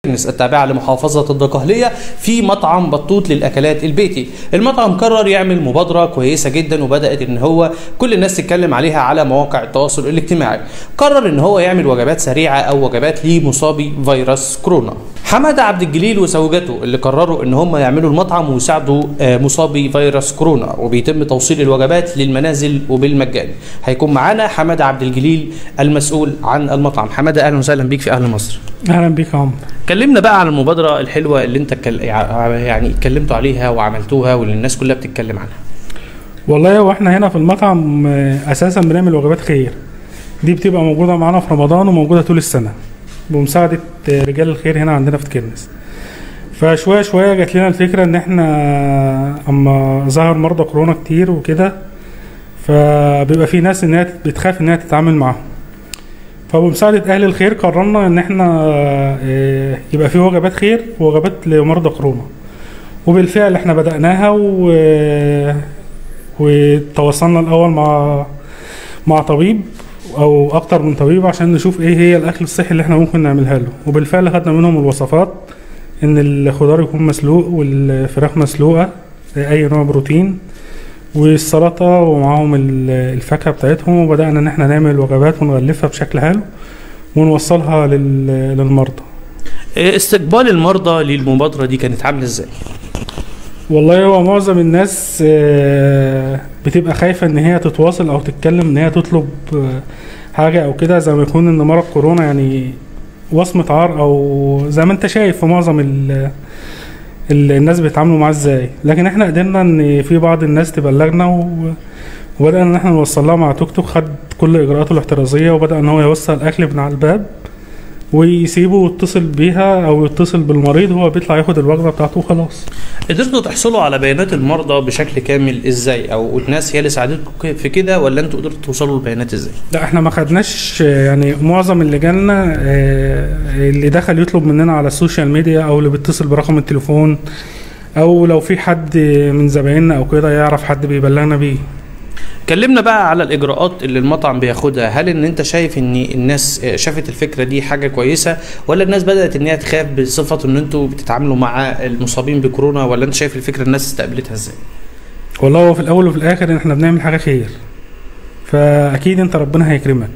التابعة لمحافظة الدقهلية في مطعم بطوط للأكلات البيتي المطعم قرر يعمل مبادرة كويسة جدا وبدأت إن هو كل الناس تتكلم عليها على مواقع التواصل الاجتماعي قرر إن هو يعمل وجبات سريعة أو وجبات لمصابي فيروس كورونا حمادة عبد الجليل وزوجته اللي قرروا ان هم يعملوا المطعم ويساعدوا آه، مصابي فيروس كورونا وبيتم توصيل الوجبات للمنازل وبالمجان هيكون معانا حمادة عبد الجليل المسؤول عن المطعم حمادة اهلا وسهلا بيك في اهل مصر اهلا بيك يا عمرو كلمنا بقى عن المبادرة الحلوة اللي انت اتكل- يعني اتكلمتوا عليها وعملتوها واللي الناس كلها بتتكلم عنها والله هو احنا هنا في المطعم آه، اساسا بنعمل وجبات خير دي بتبقى موجوده معانا في رمضان وموجوده طول السنه بمساعده آه، رجال الخير هنا عندنا في كرنس فشويه شويه جات لنا الفكره ان احنا اما ظهر مرضى كورونا كتير وكده فبيبقى في ناس ان هي بتخاف ان هي تتعامل معاهم فبمساعدة أهل الخير قررنا إن إحنا آه، يبقى في وجبات خير ووجبات لمرضى كورونا وبالفعل إحنا بدأناها و... وتواصلنا الأول مع مع طبيب أو أكتر من طبيب عشان نشوف إيه هي الأكل الصحي اللي إحنا ممكن نعملها له وبالفعل خدنا منهم الوصفات إن الخضار يكون مسلوق والفراخ مسلوقة أي نوع بروتين والسلطة ومعاهم ال- الفاكهة بتاعتهم وبدأنا إن احنا نعمل وجبات ونغلفها بشكل حلو ونوصلها لل- للمرضى آه، استقبال المرضى للمبادرة دي كانت عاملة ازاي والله هو معظم الناس آه، بتبقى خايفة إن هي تتواصل أو تتكلم إن هي تطلب آه، حاجة أو كده زي ما يكون إن مرض كورونا يعني وصمة عار أو زي ما أنت شايف في معظم ال ال- الناس بيتعاملوا معاه ازاي لكن احنا قدرنا ان في بعض الناس تبلغنا و... وبدأنا ان احنا نوصل لها مع توك توك خد كل اجراءاته الاحترازيه وبدأ ان هو يوصل الاكل من على الباب ويسيبه ويتصل بيها او يتصل بالمريض هو بيطلع ياخد الوجبه بتاعته وخلاص قدرتوا تحصلوا على بيانات المرضى بشكل كامل ازاي او الناس هي اللي ساعدتكم في كده ولا انتوا قدرتوا توصلوا للبيانات ازاي لا احنا ما خدناش آه، يعني معظم اللي جالنا آه، اللي دخل يطلب مننا على السوشيال ميديا او اللي بيتصل برقم التليفون او لو في حد من زبايننا او كده يعرف حد بيبلغنا بيه كلمنا بقى على الاجراءات اللي المطعم بياخدها هل ان انت شايف ان الناس آه، شافت الفكره دي حاجه كويسه ولا الناس بدات ان هي تخاف بصفه ان انتوا بتتعاملوا مع المصابين بكورونا ولا انت شايف الفكره الناس استقبلتها ازاي والله هو في الاول وفي الاخر احنا بنعمل حاجه خير فاكيد انت ربنا هيكرمك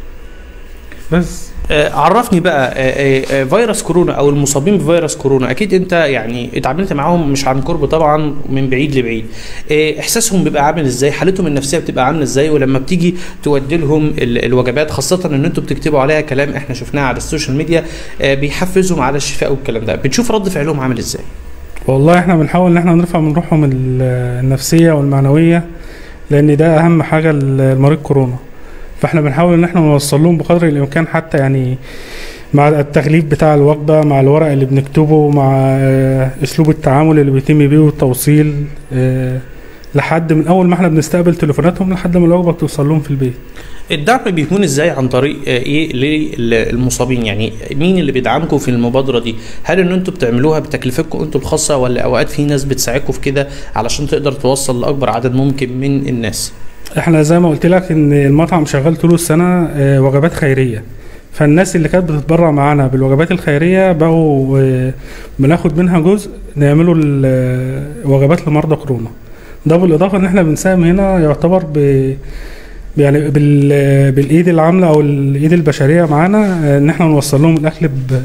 بس آه، عرفني بقى آه، آه، آه، فيروس كورونا او المصابين بفيروس كورونا اكيد انت يعني اتعاملت معاهم مش عن قرب طبعا من بعيد لبعيد آه، احساسهم بيبقى عامل ازاي حالتهم النفسيه بتبقى عامله ازاي ولما بتيجي تودي لهم ال- الوجبات خاصه ان انتوا بتكتبوا عليها كلام احنا شفناه على السوشيال ميديا آه، بيحفزهم على الشفاء والكلام ده بتشوف رد فعلهم عامل ازاي والله احنا بنحاول ان احنا نرفع من روحهم ال- النفسيه والمعنويه لان ده اهم حاجه للمريض كورونا فاحنا بنحاول ان احنا نوصل لهم بقدر الامكان حتى يعني مع التغليف بتاع الوجبه مع الورق اللي بنكتبه مع آه، اسلوب التعامل اللي بيتم بيه والتوصيل آه، لحد من اول ما احنا بنستقبل تليفوناتهم لحد ما الوجبه بتوصل لهم في البيت الدعم بيكون ازاي عن طريق آه، ايه للمصابين يعني مين اللي بيدعمكم في المبادره دي هل ان انتوا بتعملوها بتكلفتكم انتوا الخاصه ولا اوقات في ناس بتساعدكم في كده علشان تقدر توصل لاكبر عدد ممكن من الناس احنا زي ما قلت لك ان المطعم شغال طول السنه آه، وجبات خيريه فالناس اللي كانت بتتبرع معانا بالوجبات الخيريه بقوا آه، بناخد منها جزء نعمله ال- وجبات لمرضى كورونا ده بالاضافه ان احنا بنساهم هنا يعتبر ب يعني بال بالايد العامله او الايد البشريه معانا آه، ان احنا نوصل لهم الاكل ب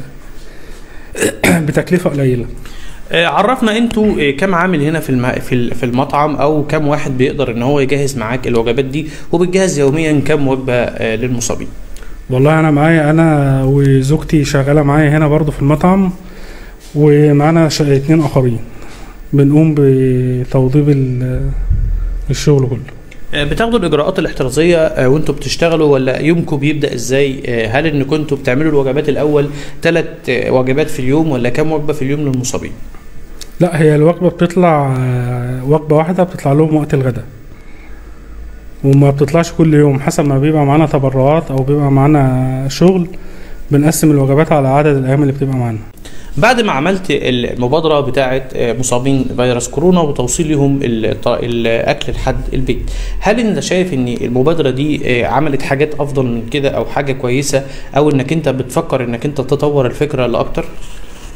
بتكلفه قليله آه، عرفنا انتوا آه، كم عامل هنا في الم... في ال- في المطعم او كم واحد بيقدر ان هو يجهز معاك الوجبات دي وبتجهز يوميا كم وجبه آه، للمصابين والله انا معايا انا وزوجتي شغاله معايا هنا برضو في المطعم ومعانا ش- اتنين اخرين بنقوم بتوضيب ال- الشغل كله آه، بتاخدوا الاجراءات الاحترازيه آه، وانتوا بتشتغلوا ولا يومكم بيبدا ازاي آه، هل ان كنتوا بتعملوا الوجبات الاول ثلاث وجبات في اليوم ولا كم وجبه في اليوم للمصابين لا هي الوجبه بتطلع آه، وجبه واحده بتطلع لهم وقت الغداء وما بتطلعش كل يوم حسب ما بيبقى معانا تبرعات او بيبقى معانا شغل بنقسم الوجبات على عدد الايام اللي بتبقى معانا بعد ما عملت المبادرة بتاعة مصابين فيروس كورونا وتوصيلهم الط- الأكل لحد البيت هل أنت شايف أن المبادرة دي عملت حاجات أفضل من كده أو حاجة كويسة أو أنك أنت بتفكر أنك أنت تطور الفكرة لأكتر؟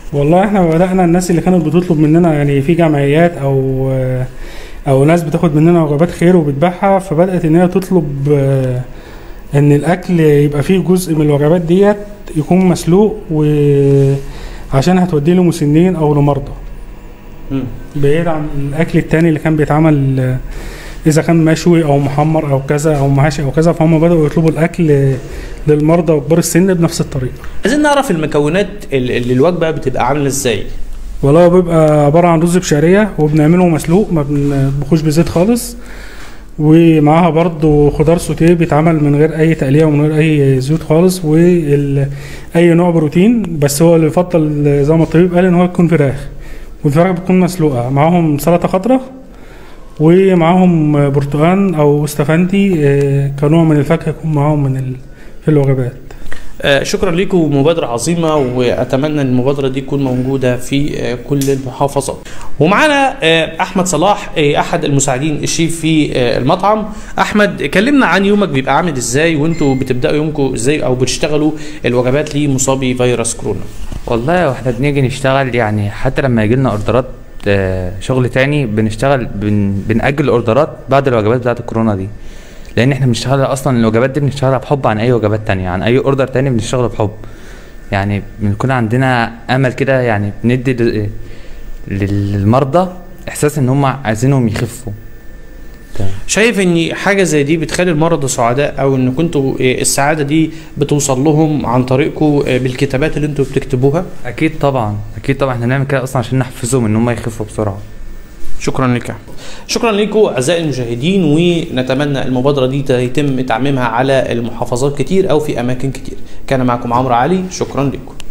والله احنا بدأنا الناس اللي كانت بتطلب مننا يعني في جمعيات او او ناس بتاخد مننا وجبات خير وبتبيعها فبدأت ان هي تطلب آه، ان الاكل يبقى فيه جزء من الوجبات ديت يكون مسلوق وعشان هتوديه لمسنين او لمرضى مم. بعيد عن الاكل التاني اللي كان بيتعمل آه، اذا كان مشوي او محمر او كذا او محاشي او كذا فهم بدأوا يطلبوا الاكل آه، للمرضى وكبار السن بنفس الطريقة عايزين نعرف المكونات ال- اللي الوجبه بتبقى عامله ازاي والله هو بيبقى عبارة عن رز بشعرية وبنعمله مسلوق ما بنطبخوش بزيت خالص ومعاها برضو خضار سوتيه بيتعمل من غير أي تقلية ومن غير أي زيوت خالص وأي نوع بروتين بس هو اللي يفضل زي ما الطبيب قال إن هو يكون فراخ والفراخ بتكون مسلوقة معاهم سلطة خضراء ومعاهم برتقان أو استفندي آه، كنوع من الفاكهة يكون معاهم من ال... في الوجبات آه، شكرا لكم مبادرة عظيمة وأتمنى أن المبادرة دي تكون موجودة في آه، كل المحافظات ومعانا آه، أحمد صلاح آه، أحد المساعدين الشيف في آه، المطعم أحمد كلمنا عن يومك بيبقى عامل إزاي وأنتوا بتبدأوا يومكم إزاي أو بتشتغلوا الوجبات لمصابي فيروس كورونا والله واحنا بنيجي نشتغل يعني حتى لما يجي لنا اوردرات آه، شغل تاني بنشتغل بن بنأجل الاوردرات بعد الوجبات بتاعت الكورونا دي لان احنا بنشتغل اصلا الوجبات دي بنشتغلها بحب عن اي وجبات تانية عن اي اوردر تاني بنشتغله بحب يعني بنكون عندنا امل كده يعني بندي لل- للمرضى احساس ان هم عايزينهم يخفوا شايف ان حاجه زي دي بتخلي المرضى سعداء او ان كنتوا آه، السعاده دي بتوصل لهم عن طريقكم آه، بالكتابات اللي انتوا بتكتبوها اكيد طبعا اكيد طبعا احنا بنعمل كده اصلا عشان نحفزهم ان هم يخفوا بسرعه شكرا لك يا أحمد. شكرا لكم اعزائي المشاهدين ونتمنى المبادره دي يتم تعميمها على المحافظات كتير او في اماكن كتير كان معكم عمرو علي شكرا لكم